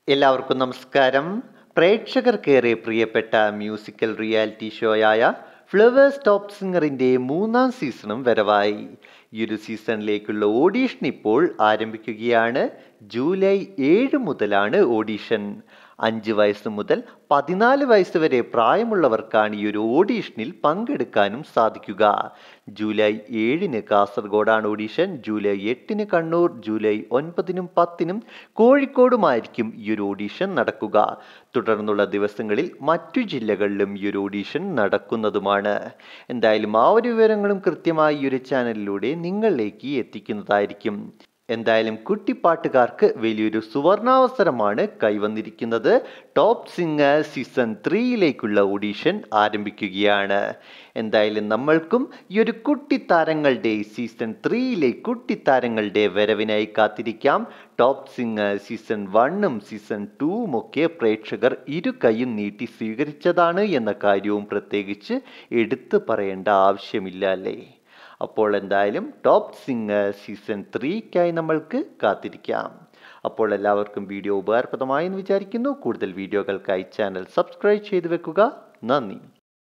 എല്ലാവർക്കും നമസ്കാരം പ്രേക്ഷകർക്കേറെ പ്രിയപ്പെട്ട മ്യൂസിക്കൽ റിയാലിറ്റി ഷോയായ ഫ്ലവേഴ്സ് ടോപ്പ് സിംഗറിൻ്റെ മൂന്നാം സീസണും വരവായി ഈ ഒരു സീസണിലേക്കുള്ള ഓഡീഷൻ ഇപ്പോൾ ആരംഭിക്കുകയാണ് ജൂലൈ ഏഴ് മുതലാണ് ഓഡീഷൻ അഞ്ച് വയസ്സ് മുതൽ പതിനാല് വയസ്സ് വരെ പ്രായമുള്ളവർക്കാണ് ഈ ഒരു ഓഡീഷനിൽ പങ്കെടുക്കാനും സാധിക്കുക ജൂലൈ ഏഴിന് കാസർഗോഡാണ് ഓഡീഷൻ ജൂലൈ എട്ടിന് കണ്ണൂർ ജൂലൈ ഒൻപതിനും പത്തിനും കോഴിക്കോടുമായിരിക്കും ഈ ഒരു ഓഡീഷൻ നടക്കുക തുടർന്നുള്ള ദിവസങ്ങളിൽ മറ്റു ജില്ലകളിലും ഈ ഒരു ഓഡീഷൻ നടക്കുന്നതുമാണ് എന്തായാലും ആ ഒരു വിവരങ്ങളും കൃത്യമായി ഈ ഒരു ചാനലിലൂടെ നിങ്ങളിലേക്ക് എത്തിക്കുന്നതായിരിക്കും എന്തായാലും കുട്ടിപ്പാട്ടുകാർക്ക് വലിയൊരു സുവർണാവസരമാണ് കൈവന്നിരിക്കുന്നത് ടോപ്പ് സിംഗർ സീസൺ ത്രീയിലേക്കുള്ള ഓഡീഷൻ ആരംഭിക്കുകയാണ് എന്തായാലും നമ്മൾക്കും ഈ ഒരു കുട്ടിത്താരങ്ങളുടെ സീസൺ ത്രീയിലെ കുട്ടിത്താരങ്ങളുടെ വരവിനായി കാത്തിരിക്കാം ടോപ്പ് സിംഗർ സീസൺ വണ്ണും സീസൺ ടൂവും ഒക്കെ പ്രേക്ഷകർ ഇരു കൈയും നീട്ടി സ്വീകരിച്ചതാണ് എന്ന കാര്യവും പ്രത്യേകിച്ച് എടുത്തു പറയേണ്ട ആവശ്യമില്ല അല്ലേ അപ്പോൾ എന്തായാലും ടോപ്പ് സിംഗർ സീസൺ ത്രീക്കായി നമ്മൾക്ക് കാത്തിരിക്കാം അപ്പോൾ എല്ലാവർക്കും വീഡിയോ ഉപകാരപ്രദമായി എന്ന് വിചാരിക്കുന്നു കൂടുതൽ വീഡിയോകൾക്കായി ചാനൽ സബ്സ്ക്രൈബ് ചെയ്തു വെക്കുക നന്ദി